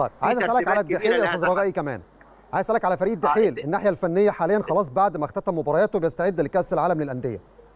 طيب عايز اسالك على الدحيل يا استاذ رجائي كمان عايز اسالك على فريق الدحيل آه، الناحيه الفنيه حاليا خلاص بعد ما اختتم مبارياته بيستعد لكاس العالم للانديه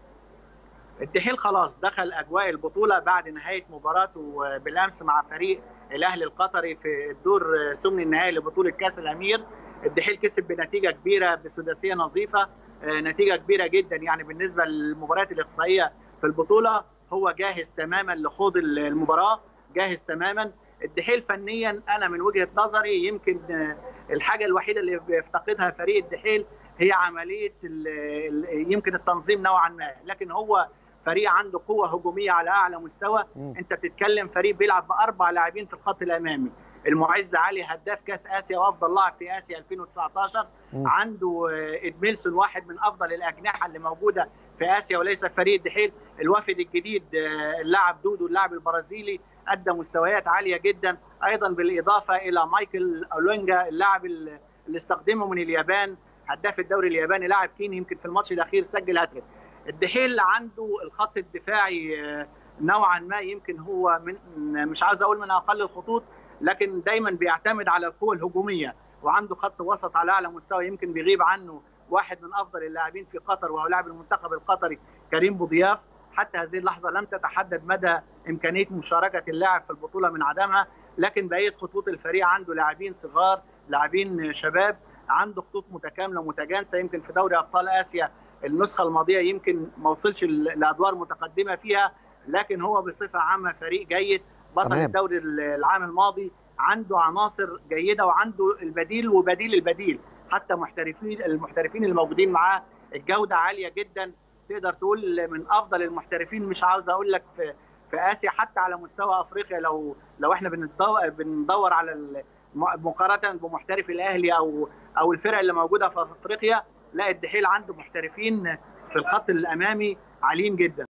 الدحيل خلاص دخل اجواء البطوله بعد نهايه مباراته بالامس مع فريق الاهلي القطري في الدور ثمن النهائي لبطوله كاس الامير الدحيل كسب بنتيجه كبيره بسداسيه نظيفه آه، نتيجه كبيره جدا يعني بالنسبه للمباريات الاقصائيه في البطوله هو جاهز تماما لخوض المباراه جاهز تماما الدحيل فنيا انا من وجهه نظري يمكن آه، الحاجه الوحيده اللي بيفتقدها فريق الدحيل هي عمليه ال- ال- يمكن التنظيم نوعا ما لكن هو فريق عنده قوه هجوميه على اعلى مستوى مم. انت بتتكلم فريق بيلعب باربع لاعبين في الخط الامامي المعز علي هداف كاس اسيا وافضل لاعب في اسيا 2019 مم. عنده آه، ادميلسون واحد من افضل الاجنحه اللي موجوده في اسيا وليس فريق الدحيل الوافد الجديد آه، اللاعب دودو اللاعب البرازيلي ادى مستويات عاليه جدا ايضا بالاضافه الى مايكل اولونجا اللاعب اللي استخدمه من اليابان هداف الدوري الياباني لاعب كيني يمكن في الماتش الاخير سجل هاتريك الدحيل عنده الخط الدفاعي آه، نوعا ما يمكن هو من مش عاوز اقول من اقل الخطوط لكن دايما بيعتمد على القوه الهجوميه وعنده خط وسط على اعلى مستوى يمكن بيغيب عنه واحد من افضل اللاعبين في قطر وهو لاعب المنتخب القطري كريم بوضياف حتى هذه اللحظه لم تتحدد مدى امكانيه مشاركه اللاعب في البطوله من عدمها لكن بقيه خطوط الفريق عنده لاعبين صغار لاعبين شباب عنده خطوط متكامله متجانسه يمكن في دوري ابطال اسيا النسخه الماضيه يمكن ما وصلش ل- لادوار متقدمه فيها لكن هو بصفه عامه فريق جيد بطل تمام. الدوري العام الماضي عنده عناصر جيده وعنده البديل وبديل البديل حتى محترفين المحترفين الموجودين معاه الجوده عاليه جدا تقدر تقول من افضل المحترفين مش عاوز اقول لك في في اسيا حتى على مستوى افريقيا لو لو احنا بندور بندور على ال- م- مقارنه بمحترف الاهلي او او الفرق اللي موجوده في افريقيا لا الدحيل عنده محترفين في الخط الامامي عاليين جدا